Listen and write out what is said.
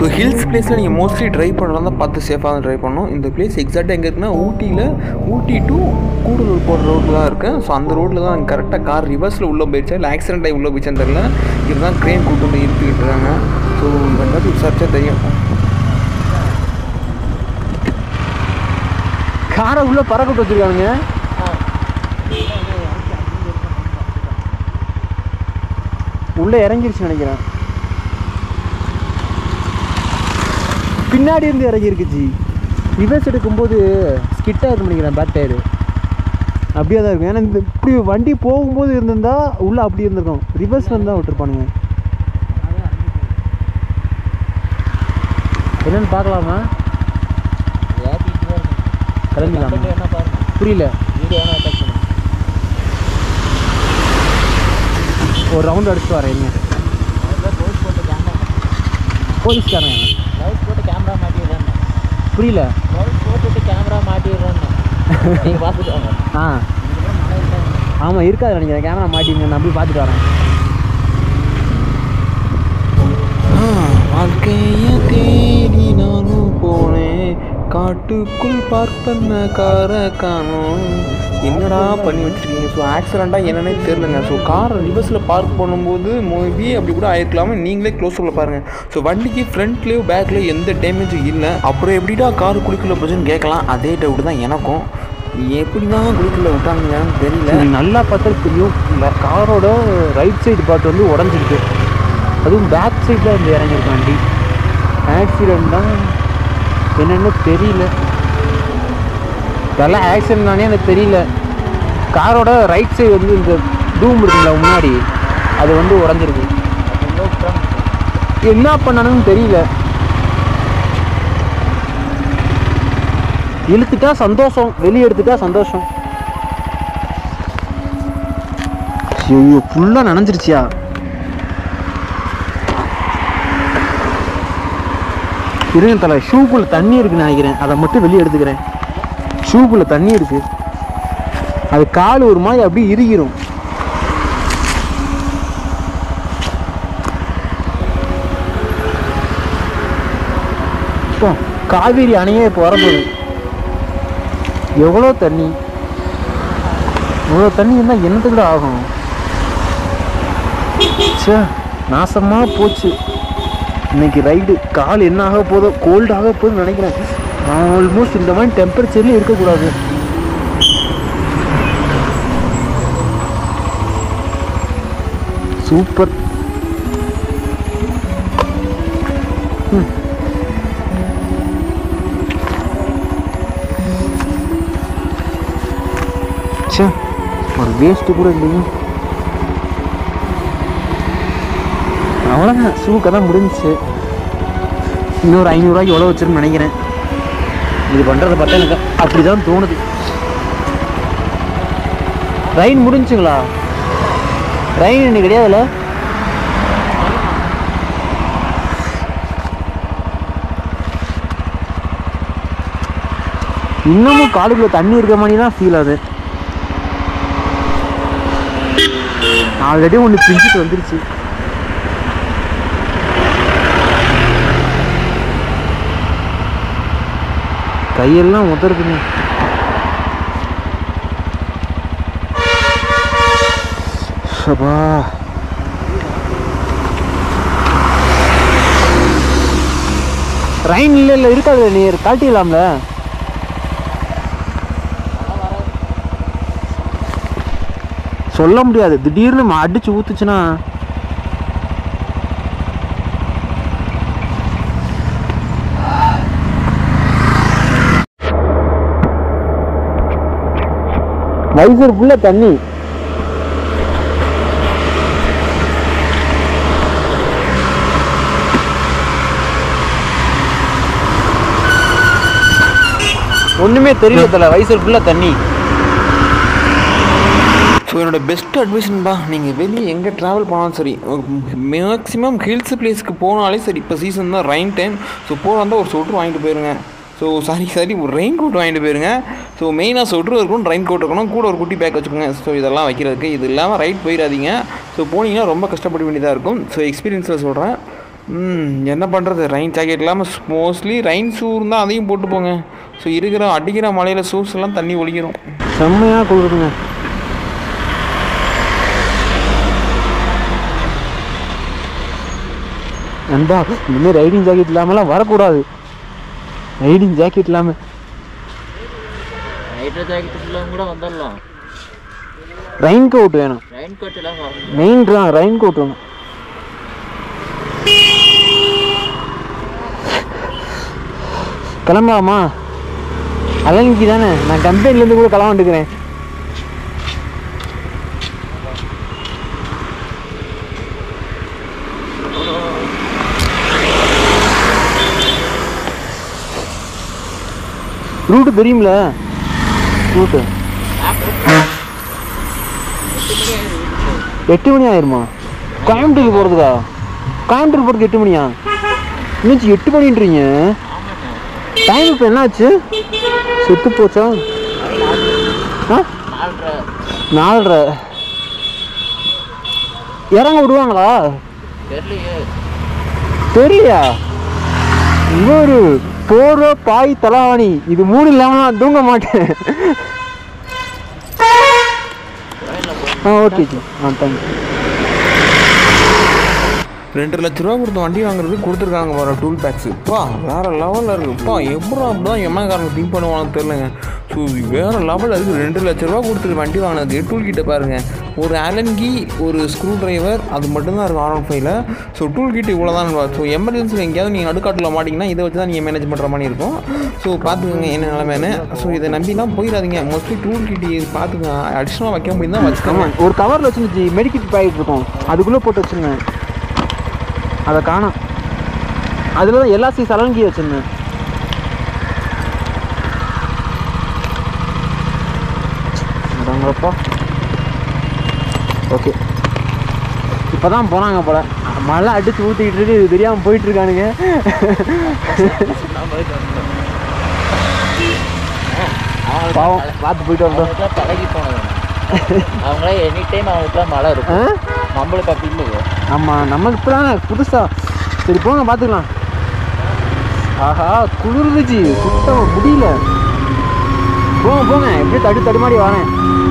So hills பிளேஸில் நீங்கள் mostly drive பண்ணுறதா தான் பார்த்து சேஃபாக ட்ரைவ் பண்ணணும் இந்த பிளேஸ் எக்ஸாக்டாக எங்கே இருக்குன்னா ஊட்டியில் ஊட்டி டு கூடலூர் போகிற ரோட்டில் தான் இருக்கேன் ஸோ அந்த ரோட்டில் தான் கரெக்டாக கார் ரிவர்ஸில் உள்ளே போயிடுச்சா இல்லை ஆக்சிடென்ட் ஆகி உள்ளே போயிடுச்சான்னு தெரியல இதுதான் க்ரெயின் கூட்டு வந்து இருந்துக்கிட்டு இருக்காங்க ஸோ இந்த மாதிரி விசாரிச்சா தெரியும் காரை உள்ள பறக்க வச்சிருக்கானுங்க உள்ள இறங்கிருச்சு நினைக்கிறேன் பின்னாடி இருந்து இறங்கிருக்கு ஜி ரிவர்ஸ் எடுக்கும்போது ஸ்கிட்டாக இருக்கு நினைக்கிறேன் பேக் டயரு அப்படியே தான் இருக்கும் ஏன்னா இந்த இப்படி வண்டி போகும்போது இருந்திருந்தா உள்ள அப்படி இருந்திருக்கும் ரிவர்ஸ்ல இருந்தால் விட்டுருப்பானுங்க என்னன்னு பார்க்கலாமா கிளம்பிடலாமா புரியல ஒரு ரவுண்ட் அடிச்சுட்டு வரேன் இங்க போலீஸ்காரன் புரியல ஆ ஆமாம் இருக்காது நினைக்கிறேன் கேமரா மாட்டிங்க நான் போய் பார்த்துட்டு வரேன் வாழ்க்கைய தேடி நானும் போனேன் காட்டுக்குள் பார்க் பண்ண காரை காணோம் என்னடா பண்ணி வச்சிருக்கீங்க ஸோ ஆக்சிடெண்ட்டாக என்னன்னே தெரிலங்க ஸோ காரை ரிவர்ஸில் பார்க் பண்ணும்போது மேபி அப்படி கூட ஆயிருக்கலாமா நீங்களே க்ளோஸ் உள்ள பாருங்கள் ஸோ வண்டிக்கு ஃப்ரண்ட்லேயோ பேக்லேயோ எந்த டேமேஜும் இல்லை அப்புறம் எப்படிடா கார் குளிக்கல போச்சுன்னு கேட்கலாம் அதே டவுட் தான் எனக்கும் எப்படி தான் குளிக்கல விட்டாங்கன்னு தெரியல சரி, நல்லா பார்த்தா தெரியும் இந்த காரோட ரைட் சைடு பார்ட் வந்து உடஞ்சிருக்கு அதுவும் பேக் சைடில் வந்து இறங்கியிருக்கு வண்டி ஆக்சிடெண்ட் தான் என்னென்னு தெரியல இதெல்லாம் ஆக்சிடென்ட் தானே எனக்கு தெரியல காரோட ரைட் சைடு வந்து இந்த டூம் இருக்குங்களா முன்னாடி அது வந்து உடஞ்சிருக்கு என்ன பண்ணணும்னு தெரியல இழுத்துட்டா சந்தோஷம் வெளியே எடுத்துட்டா சந்தோஷம் ஐயோ ஃபுல்லாக நனைஞ்சிருச்சியா இருங்க தலை ஷூக்குள்ள தண்ணி இருக்குன்னு நினைக்கிறேன் அதை மட்டும் வெளியே எடுத்துக்கிறேன் ஷூக்குள்ள தண்ணி இருக்கு அது கால் ஒரு மாதிரி அப்படியே இறுகிரும் இப்போ காவேரி அணையே இப்போ வரப்போகுது எவ்வளோ தண்ணி இவ்வளோ தண்ணி இருந்தால் என்னத்துக்கு கூட ஆகும் ச்சே நாசமாக போச்சு இன்னைக்கு ரைடு கால் என்ன ஆக போதோ கோல்டு ஆக போகுதுன்னு நினைக்கிறேன் ஆல்மோஸ்ட் இந்த மாதிரி டெம்பரேச்சர்லேயும் இருக்கக்கூடாது சூப்பர் ம். ச்சே ஒரு வேஸ்ட்டு கூட இல்லையே அவ்வளோதான் ஷூ கதை முடிஞ்சிச்சு இன்னொரு ஐநூறுரூவாய்க்கு எவ்வளோ வச்சிருன்னு நினைக்கிறேன் இது பண்ணுறதை பார்த்தா எனக்கு அப்படி தான் தோணுது ரைன் முடிஞ்சுங்களா ரைன் இன்னைக்கு கிடையாதுல்ல இன்னமும் காடுக்குள்ள தண்ணி இருக்க மாதிரி தான் ஃபீல் ஆகுது ஆல்ரெடி ஒன்று பிஞ்சிட்டு வந்துருச்சு கையெல்லாம் உதறுதுங்க சபா ரைன் இல்லை இல்லை இருக்காது நீ காட்டிடலாம்ல சொல்ல முடியாது திடீர்னு ம- அடிச்சு ஊத்துச்சுன்னா வைசர் ஃபுல்லா தண்ணி ஒண்ணுமே தெரியல தல வைசர் ஃபுல்லா தண்ணி ஸோ என்னோட பெஸ்ட் அட்வைஸ்ன்பா நீங்கள் வெளியே எங்கே ட்ராவல் பண்ணாலும் சரி மேக்ஸிமம் ஹில்ஸ் பிளேஸ்க்கு போனாலே சரி இப்போ சீசன் தான் ரெயின் டைம் ஸோ போகிறதா ஒரு சொட்ரு வாங்கிட்டு போயிருங்க ஸோ சாரி சாரி ஒரு ரெயின் கோட் வாங்கிட்டு போயிருங்க ஸோ மெயினாக சொட்ரு இருக்கணும் ரெயின் கோட் இருக்கணும் கூட ஒரு குட்டி பேக் வச்சுக்கோங்க ஸோ இதெல்லாம் வைக்கிறதுக்கு இது இல்லாமல் ரைட் போயிடாதீங்க ஸோ போனீங்கன்னா ரொம்ப கஷ்டப்பட வேண்டியதாக இருக்கும் ஸோ எக்ஸ்பீரியன்ஸில் சொல்கிறேன் ம் என்ன பண்ணுறது ரெயின் ஜாக்கெட் இல்லாமல் மோஸ்ட்லி ரெயின் ஷூ இருந்தால் அதையும் போட்டு போங்க ஸோ இருக்கிற அடிக்கிற மலையில் ஷூஸ் எல்லாம் தண்ணி ஒழிக்கிறோம் செம்மையாக குளிருங்க நண்பா இனிமேல் ரைடிங் ஜாக்கெட் இல்லாமலாம் வரக்கூடாது ரைடிங் ஜாக்கெட் இல்லாமல் நைட்ரோ ஜாக்கெட் ஃபுல்லாக கூட வந்துடலாம் ரெயின் கோட் வேணும் ரெயின் கோட் எல்லாம் வரும் மெயின் ரெயின் கோட் வேணும் கிளம்பலாமா அலங்கி தானே நான் கம்பெனிலேருந்து கூட கிளம்பிட்டுக்கிறேன் ரூட்டு தெரியும்ல ரூட்டு எட்டு மணி ஆயிருமா கோயம்புத்தூருக்கு போகிறதுக்கா கோயம்புத்தூர் போகிறதுக்கு எட்டு மணியா இன்னும் எட்டு மணின்றீங்க டைம் இப்போ என்னாச்சு செத்து போச்சா ஆ நாலரை நாலரை இறங்க விடுவாங்களா தெரியலையே தெரியலையா இவரு போற பாய் தலாவாணி இது மூணு இல்லாம நான் தூங்க மாட்டேன் ஆ ஓகே ஜி ஆ தேங்க்யூ ரெண்டு லட்ச ரூபா கொடுத்த வண்டி வாங்குறதுக்கு கொடுத்துருக்காங்க பாரு டூல் பேக்ஸு பா வேறு லெவலில் இருக்குப்பா எப்படா அப்படி தான் எம்ஐக்காரங்க திங்க் பண்ணுவாங்கன்னு தெரிலங்க ஸோ வேறு லெவலில் இருக்குது ரெண்டு லட்ச ரூபா கொடுத்துட்டு வண்டி வாங்கினதுக்கு டூல் கிட்ட பாருங்கள் ஒரு அலன்கி ஒரு ஸ்க்ரூ டிரைவர் அது மட்டும்தான் இருக்கும் ஆர் ஒன் ஃபைவ்ல ஸோ டூல் கிட் இவ்வளோ தான் ஸோ எமர்ஜென்சியில் எங்கேயாவது நீங்கள் நடுக்காட்டில் மாட்டிங்கன்னா இதை வச்சு தான் நீங்கள் மேனேஜ் பண்ணுற மாதிரி இருக்கும் ஸோ பார்த்துக்கோங்க என்ன நிலமேனு ஸோ இதை நம்பிலாம் போயிடாதீங்க மோஸ்ட்லி டூல் கிட் பார்த்துக்கோங்க அடிஷ்னலாக வைக்க முடியும் தான் வச்சுக்கோங்க ஆமாம் ஒரு கவரில் வச்சுருந்துச்சு மெடிக்கல் பாக்கெட் இருக்கும் அதுக்குள்ளே போட்டு வச்சுருந்தேன் அதை காணோம் அதில் தான் எல்லா சைஸ் அலங்கி வச்சுருந்தேன் அடங்கப்பா ஓகே இப்போ தான் போனாங்க போல மழை அடிச்சு ஊற்றிக்கிட்டு இருக்கு இது தெரியாமல் போயிட்டு இருக்கானுங்க பாவம் பார்த்து போயிட்டு வந்தோம் அவங்களுக்குலாம் பழகி போனது அவங்களாம் எனி டைம் அவங்களுக்குலாம் மழை ஆ இருக்கும் நம்மளுக்கு அப்படி இல்லையே ஆமாம் நமக்கு இப்போ தானே புதுசாக சரி போங்க பார்த்துக்கலாம் ஆஹா குளிர்ந்துச்சு சுத்தம் முடியல போங்க போங்க எப்படியும் தடு தடுமாடி வரேன்